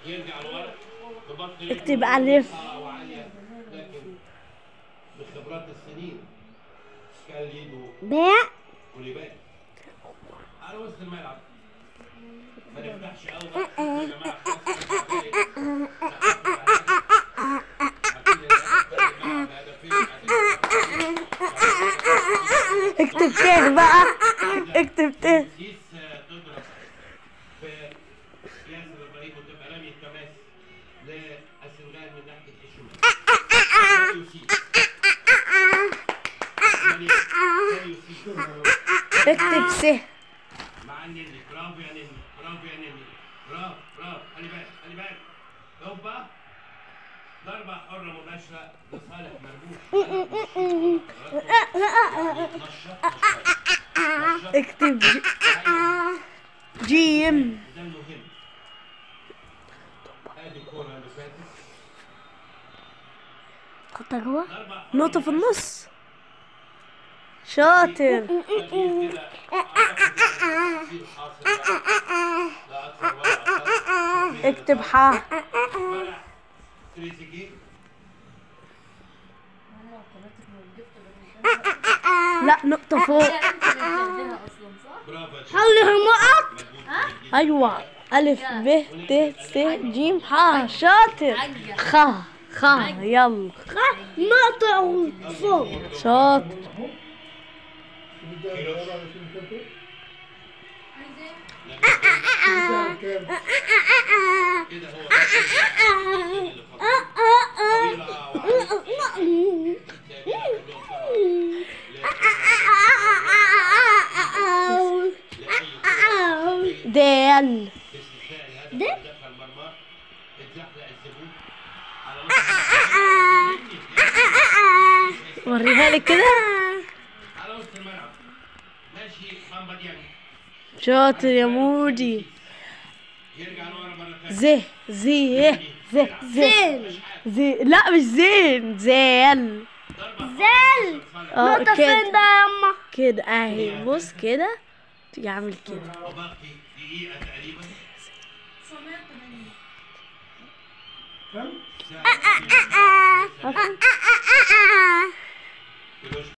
يرجع لورا ببطن اكتب ألف. وعالية لكن بخبرات السنين كان يده باء ولبان على وسط الملعب ما نفتحش قوي يا جماعه اكتب ته بقى اكتب ته سيس تضرب في ياسر ابراهيم وتبقى رمي التماس للسنغال من ناحيه الشمال ساليو سيس ساليو سيس اكتب س مع النني برافو يا نني برافو يا نني برافو برافو خلي بالك خلي بالك هوبا ضربة حرة مباشرة لصالح مرموش نشط نشط اكتب ج- جيم ده المهم ادي الكورة اللي فاتت حطها جوه ضربة حرة نقطة في النص شاطر تغيير كده أعتقد تأثير حاصل بقى. لا أكثر ولا أقل. اكتب ح فرح تريزيجيه لا نقطة فوق برافو يا شيخ. حل نقط مجهود كبير جدا. أيوة ألف ب ت س ج ح شاطر خ خ يلا نقطة فوق شاطر كده هو اللي فضل. طويلة وعالية. دال ده دخل مرماه اتزحلق الزبون على وسط وريها لي كده على وسط الملعب ماشي محمد يعني شاطر يا مودي يرجع لورا مرة ثانية ز زي ز زين زي لا مش زين زال زل اه نقطة فين كده ده يا أما كده اهي بص كده يعمل كده وباقي دقيقة تقريبا ساعة كيلوش